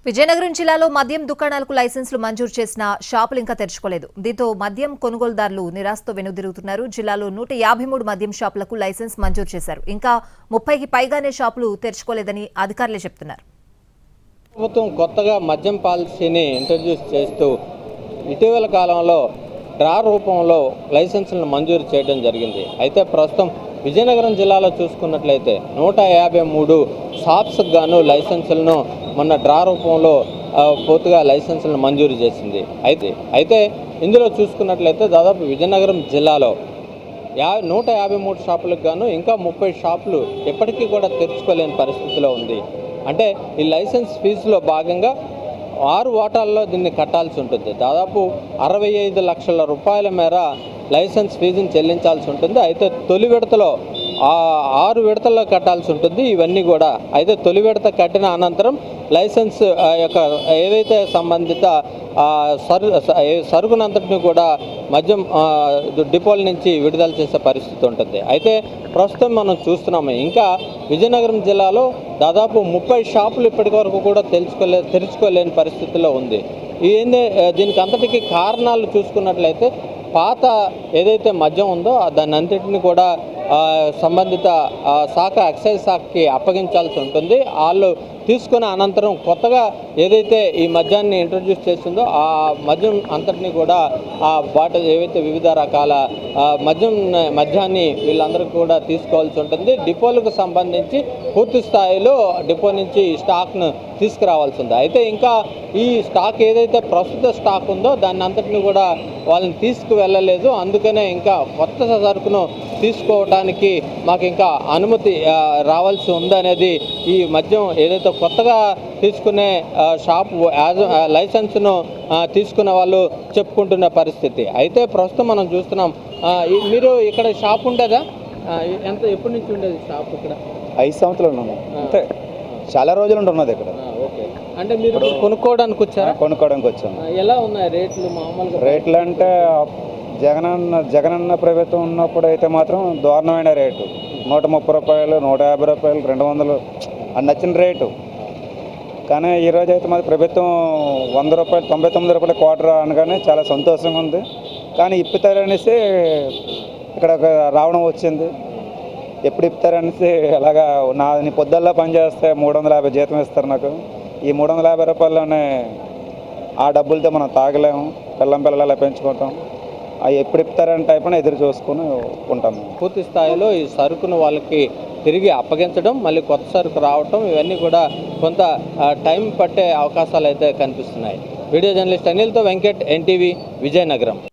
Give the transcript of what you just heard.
విజయనగరం జిల్లాలో మద్యం దుకాణాలకు లైసెన్సులు మంజూరు చేసిన షాపులు ఇంకా తెరుచుకోలేదు దీంతో మద్యం కొనుగోలుదారులు నిరాశతో వెనుదిరుగుతున్నారు జిల్లాలో నూట యాభై మూడు మద్యం షాపులకు లైసెన్స్ మంజూరు చేశారు ఇంకా ముప్పైకి పైగానే షాపులు తెరుచుకోలేదని అధికారులే చెప్తున్నారు ప్రభుత్వం కొత్తగా మద్యం పాలసీని ఇంట్రడ్యూస్ చేస్తూ ఇటీవల కాలంలో డ్రా రూపంలో లైసెన్సులను మంజూరు చేయడం జరిగింది అయితే ప్రస్తుతం విజయనగరం జిల్లాలో చూసుకున్నట్లయితే నూట యాభై మూడు షాప్స్కి గాను లైసెన్సులను మొన్న డ్రా రూపంలో ఆ, పూర్తిగా లైసెన్సులను మంజూరు చేసింది అయితే అయితే ఇందులో చూసుకున్నట్లయితే దాదాపు విజయనగరం జిల్లాలో యా నూట యాభై మూడు షాపులకు గాను ఇంకా ముప్పై షాపులు ఎప్పటికీ కూడా తెరుచుకోలేని పరిస్థితిలో ఉంది అంటే ఈ లైసెన్స్ ఫీజులో భాగంగా ఆరు ఓటాల్లో దీన్ని కట్టాల్సి ఉంటుంది దాదాపు అరవై ఐదు లక్షల రూపాయల మేర లైసెన్స్ ఫీజుని చెల్లించాల్సి ఉంటుంది అయితే తొలి విడతలో ఆ ఆరు విడతల్లో కట్టాల్సి ఉంటుంది ఇవన్నీ కూడా అయితే తొలి విడత కట్టిన అనంతరం లైసెన్స్ ఆ, యొక్క ఏదైతే సంబంధిత ఆ, సరు స- ఏ సరుకునంతటిని కూడా మద్యం ఆ, డిపోల నుంచి విడుదల చేసే పరిస్థితి ఉంటుంది అయితే ప్రస్తుతం మనం చూస్తున్నాము ఇంకా విజయనగరం జిల్లాలో దాదాపు ముప్పై షాపులు ఇప్పటి వరకు కూడా తెలుసుకోలే తెరుచుకోలేని పరిస్థితిలో ఉంది ఏంది ఆ, దీనికి అంతటికి కారణాలు చూసుకున్నట్లయితే పాత ఏదైతే మద్యం ఉందో ఆ దాన్ని అంతటిని కూడా ఆ, సంబంధిత ఆ, శాఖ ఎక్సైజ్ శాఖకి అప్పగించాల్సి ఉంటుంది వాళ్ళు తీసుకున్న అనంతరం కొత్తగా ఏదైతే ఈ మద్యాన్ని ఇంట్రడ్యూస్ చేసిందో ఆ మద్యం అంతటిని కూడా ఆ బాటిల్ ఏవైతే వివిధ రకాల ఆ, మద్యం మద్యాన్ని వీళ్ళందరికీ కూడా తీసుకోవాల్సి ఉంటుంది డిపోలకు సంబంధించి పూర్తి స్థాయిలో డిపో నుంచి ఈ స్టాక్ను తీసుకురావాల్సి ఉంది అయితే ఇంకా ఈ స్టాక్ ఏదైతే ప్రస్తుత స్టాక్ ఉందో దాన్ని అంతటిని కూడా వాళ్ళని తీసుకువెళ్ళలేదు అందుకనే ఇంకా కొత్త సరుకును తీసుకోవడానికి మాకు ఇంకా అనుమతి ఆ, రావాల్సి ఉందనేది ఈ మద్యం ఏదైతే కొత్తగా తీసుకునే ఆ, షాప్ యాజ్ ఆ, లైసెన్స్ను ఆ, తీసుకున్న వాళ్ళు చెప్పుకుంటున్న పరిస్థితి అయితే ప్రస్తుతం మనం చూస్తున్నాం ఆ, ఈ- మీరు ఇక్కడ షాప్ ఉంటుందా ఆ, ఎంత ఎప్పటి నుంచి ఉండేది షాప్ ఇక్కడ ఐదు సంవత్సరాలు ఉన్నాము అంతే చాలా రోజులు ఉండి ఉన్నది ఇక్కడ ఆ, ఓకే అంటే మీరు ఇప్పుడు కొనుక్కోవడానికి వచ్చారా కొనుక్కోవడానికి వచ్చాము ఆ, ఎలా ఉన్నాయి రేట్లు మామూలుగా రేట్లు అంటే జగనన్న జగనన్న ప్రభుత్వం ఉన్నప్పుడు అయితే మాత్రం దారుణమైన రేటు నూట ముప్పై రూపాయలు నూట యాభై రూపాయలు రెండు వందలు అది నచ్చిన రేటు కానీ ఈరోజు అయితే మాది ప్రభుత్వం వంద రూపాయలు తొంభై తొమ్మిది రూపాయల క్వార్టర్ అనగానే చాలా సంతోషంగా ఉంది కానీ ఇప్పుతారనేసి ఇక్కడ ఒక రావడం వచ్చింది ఎప్పుడు ఇప్పుతారనేసి అలాగా నా నీ పొద్దుల్లో పని చేస్తే మూడు వందల యాభై జీతం ఇస్తారు నాకు ఈ మూడు వందల యాభై రూపాయల్లోనే ఆ డబ్బులతో మనం తాగలేము పిల్లం పిల్లలు అలా పెంచుకుంటాం అవి ఎప్పుడు ఇప్పుతారని టైపున ఎదురు చూసుకుని ఉంటాము పూర్తి స్థాయిలో ఈ సరుకును వాళ్ళకి తిరిగి అప్పగించడం మళ్ళీ కొత్త సరుకు రావటం ఇవన్నీ కూడా కొంత ఆ, టైం పట్టే అవకాశాలు అయితే కనిపిస్తున్నాయి వీడియో జర్నలిస్ట్ అనిల్తో వెంకట్ ఎన్టీవీ విజయనగరం